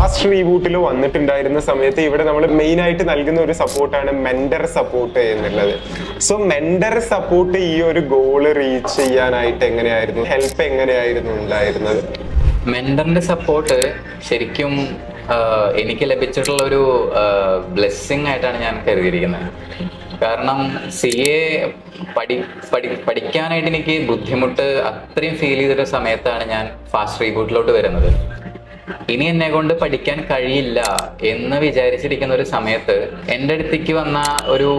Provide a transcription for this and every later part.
fast റീബൂട്ടിൽ വന്നിട്ടുണ്ടായിരുന്ന സമയത്ത് ഇവിടെ നമ്മൾ മെയിൻ ആയിട്ട് നൽകുന്ന ഒരു സപ്പോർട്ടാണ് മെന്റർ സപ്പോർട്ട് എന്നുള്ളത് സോ മെന്റർ സപ്പോർട്ട് ഈ ഒരു ഗോള് റീച്ച് ചെയ്യാനായിട്ട് എങ്ങനെയായിരുന്നു ഹെൽപ്പ് എങ്ങനെയായിരുന്നു ഉണ്ടായിരുന്നത് മെന്ററിന്റെ സപ്പോർട്ട് ശരിക്കും ആഹ്, എനിക്ക് ലഭിച്ചിട്ടുള്ള ഒരു ബ്ലെസ്സിങ് ആയിട്ടാണ് ഞാൻ കരുതിയിരിക്കുന്നത് കാരണം സി എ പഠി പഠി പഠിക്കാനായിട്ട് എനിക്ക് ബുദ്ധിമുട്ട് അത്രയും ഫീൽ ചെയ്തൊരു സമയത്താണ് ഞാൻ ഫാസ്റ്റ് റീബൂട്ടിലോട്ട് വരുന്നത് ഇനി എന്നെ കൊണ്ട് പഠിക്കാൻ കഴിയില്ല എന്ന് വിചാരിച്ചിരിക്കുന്ന ഒരു സമയത്ത് എൻ്റെ അടുത്തേക്ക് വന്ന ഒരു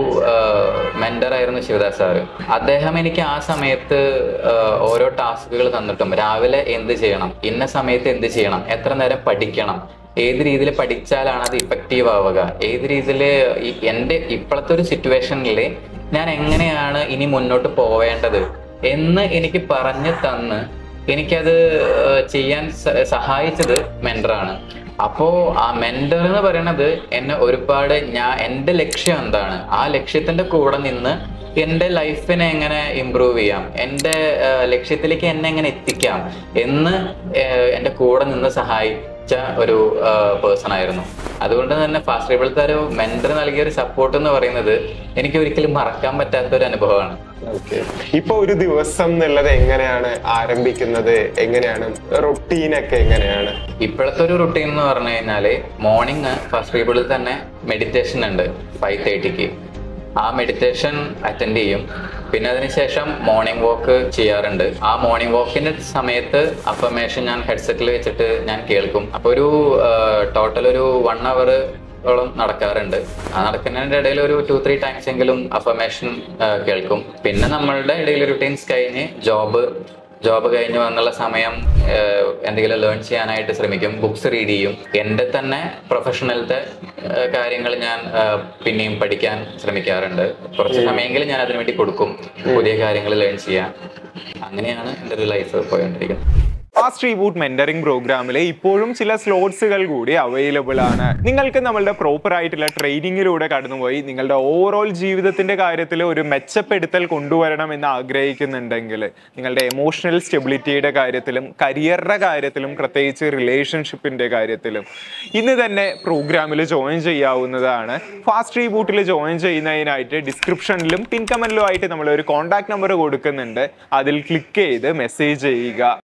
മെന്റർ ആയിരുന്നു ശിവദാസ് സാറ് അദ്ദേഹം എനിക്ക് ആ സമയത്ത് ആ, ഓരോ ടാസ്കുകൾ തന്നിട്ടും രാവിലെ എന്ത് ചെയ്യണം ഇന്ന സമയത്ത് എന്ത് ചെയ്യണം എത്ര നേരം പഠിക്കണം ഏത് രീതിയിൽ പഠിച്ചാലാണ് അത് ഇഫക്റ്റീവ് ആവുക ഏത് രീതിയിൽ എൻ്റെ ഇപ്പോഴത്തെ ഒരു സിറ്റുവേഷനിൽ ഞാൻ എങ്ങനെയാണ് ഇനി മുന്നോട്ട് പോവേണ്ടത് എന്ന് എനിക്ക് പറഞ്ഞു തന്ന് എനിക്കത് ഏഹ്, ചെയ്യാൻ സ- സഹായിച്ചത് മെന്ററാണ് അപ്പോ ആ മെന്റർ എന്ന് പറയുന്നത് എന്നെ ഒരുപാട് ഞാൻ എൻ്റെ ലക്ഷ്യം എന്താണ് ആ ലക്ഷ്യത്തിന്റെ കൂടെ നിന്ന് എൻ്റെ ലൈഫിനെ എങ്ങനെ ഇമ്പ്രൂവ് ചെയ്യാം എൻ്റെ ഏഹ്, ലക്ഷ്യത്തിലേക്ക് എന്നെ എങ്ങനെ എത്തിക്കാം എന്ന് ഏഹ്, എൻ്റെ കൂടെ നിന്ന് സഹായിച്ച ഒരു പേഴ്സൺ ആയിരുന്നു അതുകൊണ്ട് തന്നെ ഫാസ്റ്റ് റേബിളത്തെ ഒരു മെന്റർ നൽകിയ ഒരു സപ്പോർട്ട് എന്ന് പറയുന്നത് എനിക്ക് ഒരിക്കലും മറക്കാൻ പറ്റാത്ത ഒരു അനുഭവമാണ് ഓക്കെ ഇപ്പൊ ഒരു ദിവസം എന്നുള്ളത് എങ്ങനെയാണ് ആരംഭിക്കുന്നത് എങ്ങനെയാണ് റൊട്ടീനൊക്കെ എങ്ങനെയാണ് ഇപ്പോഴത്തെ ഒരു റുട്ടീൻ എന്ന് പറഞ്ഞു കഴിഞ്ഞാല് മോർണിംഗ് ഫസ്റ്റ് പീപ്പിളിൽ തന്നെ മെഡിറ്റേഷൻ ഉണ്ട് ഫൈവ് തേർട്ടിക്ക് ആ മെഡിറ്റേഷൻ അറ്റൻഡ് ചെയ്യും പിന്നെ അതിനുശേഷം മോർണിംഗ് വാക്ക് ചെയ്യാറുണ്ട് ആ മോർണിംഗ് വാക്കിന്റെ സമയത്ത് അഫർമേഷൻ ഞാൻ ഹെഡ്സെറ്റിൽ വെച്ചിട്ട് ഞാൻ കേൾക്കും അപ്പൊ ഒരു ടോട്ടൽ ഒരു വൺ അവർ ഓളം നടക്കാറുണ്ട് ആ നടക്കുന്നതിന്റെ ഇടയിൽ ഒരു ടു ത്രീ ടൈംസ് എങ്കിലും അഫർമേഷൻ കേൾക്കും പിന്നെ നമ്മളുടെ ഡെയിലി റുട്ടീൻസ് കഴിഞ്ഞ് ജോബ് ജോബ് കഴിഞ്ഞ് വന്നുള്ള സമയം ഏഹ്, എന്തെങ്കിലും ലേൺ ചെയ്യാനായിട്ട് ശ്രമിക്കും ബുക്സ് റീഡ് ചെയ്യും എൻ്റെ തന്നെ പ്രൊഫഷണലത്തെ കാര്യങ്ങൾ ഞാൻ ഏഹ്, പിന്നെയും പഠിക്കാൻ ശ്രമിക്കാറുണ്ട് കുറച്ച് സമയമെങ്കിലും ഞാൻ അതിനു വേണ്ടി കൊടുക്കും പുതിയ കാര്യങ്ങൾ ലേൺ ചെയ്യാൻ അങ്ങനെയാണ് എൻ്റെ ഒരു ലൈഫ് പോയിക്കൊണ്ടിരിക്കുന്നത് ഫാസ്റ്റ് റീബൂട്ട് മെന്ററിംഗ് പ്രോഗ്രാമിൽ ഇപ്പോഴും ചില സ്ലോട്ട്സുകൾ കൂടി അവൈലബിൾ ആണ് നിങ്ങൾക്ക് നമ്മളുടെ പ്രോപ്പർ ആയിട്ടുള്ള ട്രെയിനിങ്ങിലൂടെ കടന്നുപോയി നിങ്ങളുടെ ഓവറോൾ ജീവിതത്തിന്റെ കാര്യത്തിൽ ഒരു മെച്ചപ്പെടുത്തൽ കൊണ്ടുവരണം എന്ന് ആഗ്രഹിക്കുന്നുണ്ടെങ്കിൽ നിങ്ങളുടെ എമോഷണൽ സ്റ്റെബിലിറ്റിയുടെ കാര്യത്തിലും കരിയറുടെ കാര്യത്തിലും പ്രത്യേകിച്ച് റിലേഷൻഷിപ്പിന്റെ കാര്യത്തിലും ഇന്ന് തന്നെ പ്രോഗ്രാമിൽ ജോയിൻ ചെയ്യാവുന്നതാണ് ഫാസ്റ്റ് റീബൂട്ടിൽ ജോയിൻ ചെയ്യുന്നതിനായിട്ട് ഡിസ്ക്രിപ്ഷനിലും പിൻ കമന്റിലും ആയിട്ട് നമ്മൾ ഒരു കോൺടാക്ട് നമ്പർ കൊടുക്കുന്നുണ്ട് അതിൽ ക്ലിക്ക് ചെയ്ത് മെസ്സേജ് ചെയ്യുക